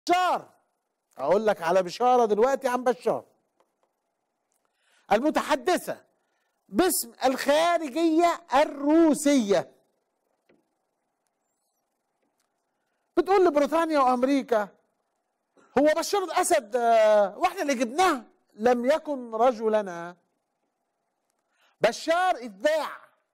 بشار اقول لك على بشاره دلوقتي عن بشار المتحدثه باسم الخارجيه الروسيه بتقول لبريطانيا وامريكا هو بشار الاسد آه، واحنا اللي جبناه لم يكن رجلنا بشار اتباع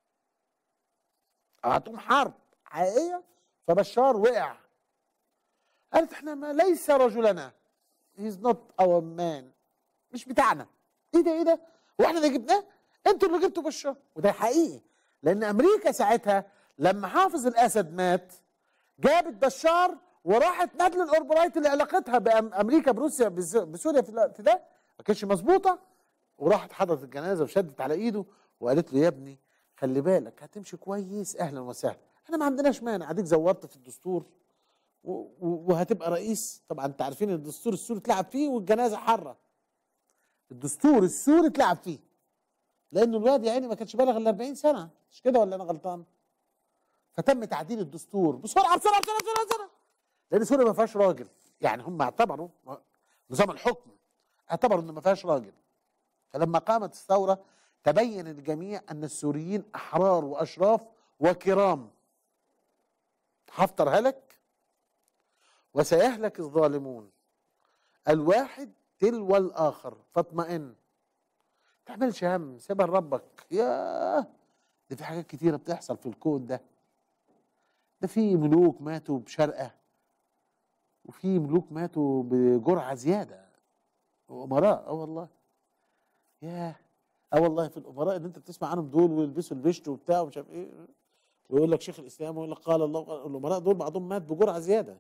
هتقوم حرب حقيقيه فبشار وقع قالت احنا ما ليس رجلنا هيز نوت اور مان مش بتاعنا ايه ده ايه ده هو احنا اللي جبناه انتوا اللي جبتوا بشار وده حقيقي لان امريكا ساعتها لما حافظ الاسد مات جابت بشار وراحت نادل الاوربرايت اللي علاقتها بامريكا بروسيا بس- بسوريا في الوقت ده ما كانتش مظبوطه وراحت حضرت الجنازه وشدت على ايده وقالت له يا ابني خلي بالك هتمشي كويس اهلا وسهلا احنا ما عندناش مانع اديك زورت في الدستور و- و- وهتبقى رئيس طبعا انت عارفين الدستور السوري اتلعب فيه والجنازه حره الدستور السوري اتلعب فيه لانه الواد يا عيني ما كانش بالغ الا 40 سنه مش كده ولا انا غلطان فتم تعديل الدستور بسرعه بسرعه بسرعه بسرعه, بسرعة. لان سوريا ما فيهاش راجل يعني هم اعتبروا نظام الحكم اعتبروا ان ما فيهاش راجل فلما قامت الثوره تبين للجميع ان السوريين احرار واشراف وكرام هفطر هلك وسيهلك الظالمون الواحد تلو الاخر فاطمئن تعملش هم سيبها لربك ياه ده في حاجات كتيره بتحصل في الكون ده ده في ملوك ماتوا بشرقه وفي ملوك ماتوا بجرعه زياده وامراء اه والله ياه اه والله في الامراء اللي انت بتسمع عنهم دول ويلبسوا البشت وبتاع ومش عارف ايه ويقول لك شيخ الاسلام ويقول لك قال الله قال الامراء دول بعضهم مات بجرعه زياده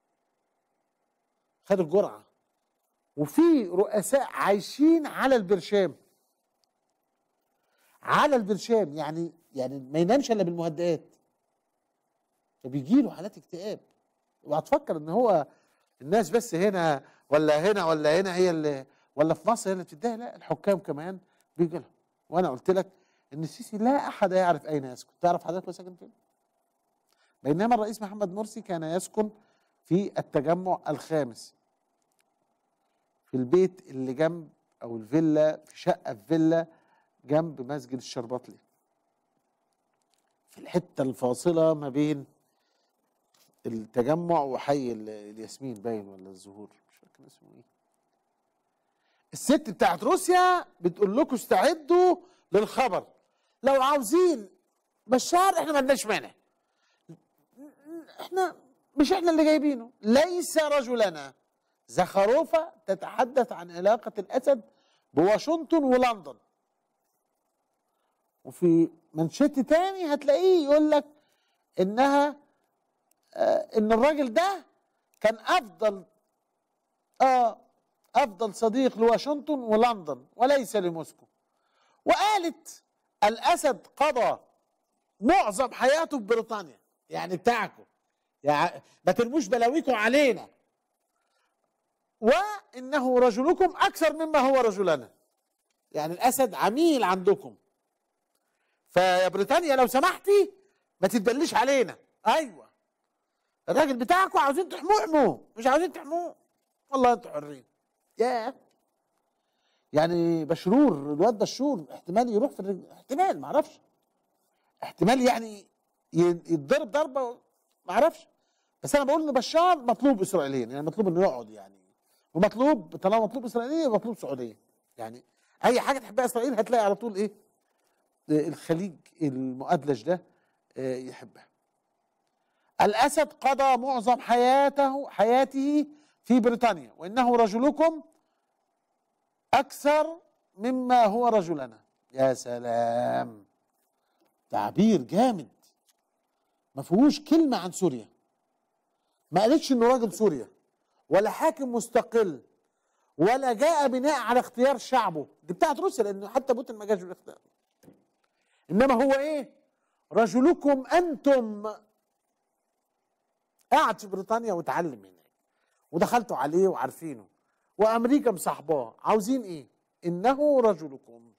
خد الجرعه وفي رؤساء عايشين على البرشام على البرشام يعني يعني ما ينامش الا بالمهدئات فبيجي له حالات اكتئاب وهتفكر ان هو الناس بس هنا ولا هنا ولا هنا هي اللي ولا في مصر هي اللي بتديها لا الحكام كمان بيجي لهم وانا قلت لك ان السيسي لا احد يعرف اين يسكن تعرف حضرتك هو ساكن فين بينما الرئيس محمد مرسي كان يسكن في التجمع الخامس في البيت اللي جنب او الفيلا في شقه في فيلا جنب مسجد الشربطلي في الحته الفاصله ما بين التجمع وحي ال- الياسمين باين ولا الزهور مش فاكر اسمه ايه الست بتاعت روسيا بتقول لكم استعدوا للخبر لو عاوزين بشار احنا ما لناش مانع احنا مش احنا اللي جايبينه ليس رجلنا زخروفة تتحدث عن علاقة الأسد بواشنطن ولندن وفي منشط تاني هتلاقيه يقول لك انها آه ان الراجل ده كان افضل اه افضل صديق لواشنطن ولندن وليس لموسكو وقالت الاسد قضى معظم حياته في بريطانيا يعني بتاعكم يعني ما ترموش بلاويكم علينا وانه رجلكم اكثر مما هو رجلنا يعني الاسد عميل عندكم فيا بريطانيا لو سمحتي ما تتبليش علينا ايوه الراجل بتاعكم عاوزين تحموه احموه مش عاوزين تحموه والله انتوا حرين ياه يعني بشرور الواد بشور احتمال يروح في الرجل احتمال ما اعرفش احتمال يعني ي- يتضرب ضربه ما اعرفش بس انا بقول ان بشار مطلوب اسرائيليا يعني مطلوب انه يقعد يعني ومطلوب طالما مطلوب اسرائيليا يبقى مطلوب سعوديا يعني اي حاجه تحبها اسرائيل هتلاقي على طول ايه آه، الخليج المؤدلج ده آه، يحبها الاسد قضى معظم حياته حياته في بريطانيا وانه رجلكم اكثر مما هو رجلنا يا سلام تعبير جامد ما فيهوش كلمه عن سوريا ما قالتش انه راجل سوريا ولا حاكم مستقل ولا جاء بناء على اختيار شعبه دي بتاعت روسيا لان حتى بوتين ما جاش بالاختيار انما هو ايه رجلكم انتم قاعد في بريطانيا واتعلم هناك ودخلتوا عليه وعارفينه وامريكا مصاحباه عاوزين ايه انه رجلكم